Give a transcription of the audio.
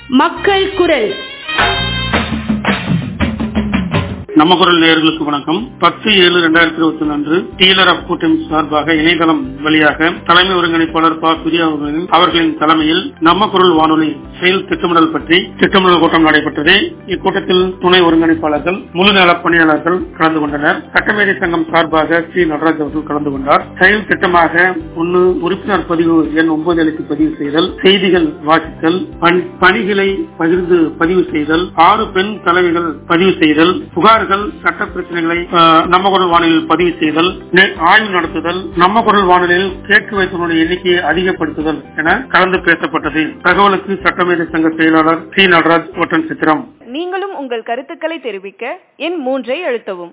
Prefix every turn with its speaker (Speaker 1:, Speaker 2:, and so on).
Speaker 1: மக்கள் குரல்
Speaker 2: நம்ம குரல் நேயர்களுக்கு வணக்கம் பத்து ஏழு இரண்டாயிரத்தி இருபத்தி ஒன்று டீலர் ஆஃப் கூட்டணி சார்பாக இணையதளம் வழியாக தலைமை ஒருங்கிணைப்பாளர் ப பிரியா அவர்களின் அவர்களின் தலைமையில் நம்ம குரல் வானொலி செயல் திட்டமிடல் பற்றி திட்டமிடல் கூட்டம் நடைபெற்றது இக்கூட்டத்தில் துணை ஒருங்கிணைப்பாளர்கள் முழு நல பணியாளர்கள் கலந்து கொண்டனர் சட்டமேதை சங்கம் சார்பாக சி நடராஜ் அவர்கள் கலந்து கொண்டார் செயல் திட்டமாக ஒன்னு உறுப்பினர் பதிவு எண் ஒன்பது அளித்து பதிவு செய்தல் செய்திகள் வாசித்தல் பணி- பணிகளை பகிர்ந்து பதிவு செய்தல் ஆறு பெண் தலைவிகள் பதிவு செய்தல் புகார்கள் சட்ட பிரச்சனைகளை அஹ், நம்ம குரல் வானொலியில் பதிவு செய்தல் நெ- ஆய்வு நடத்துதல் நம்ம குரல் வானொலியில் கேட்கு வைத்தவருடைய எண்ணிக்கையை அதிகப்படுத்துதல் என கலந்து பேசப்பட்டது தகவலுக்கு சட்டமேதை சங்க செயலாளர் சி நடராஜ் ஒட்டன் சித்திரம்
Speaker 3: நீங்களும் உங்கள் கருத்துக்களை தெரிவிக்க எண் மூன்றை அழுத்தவும்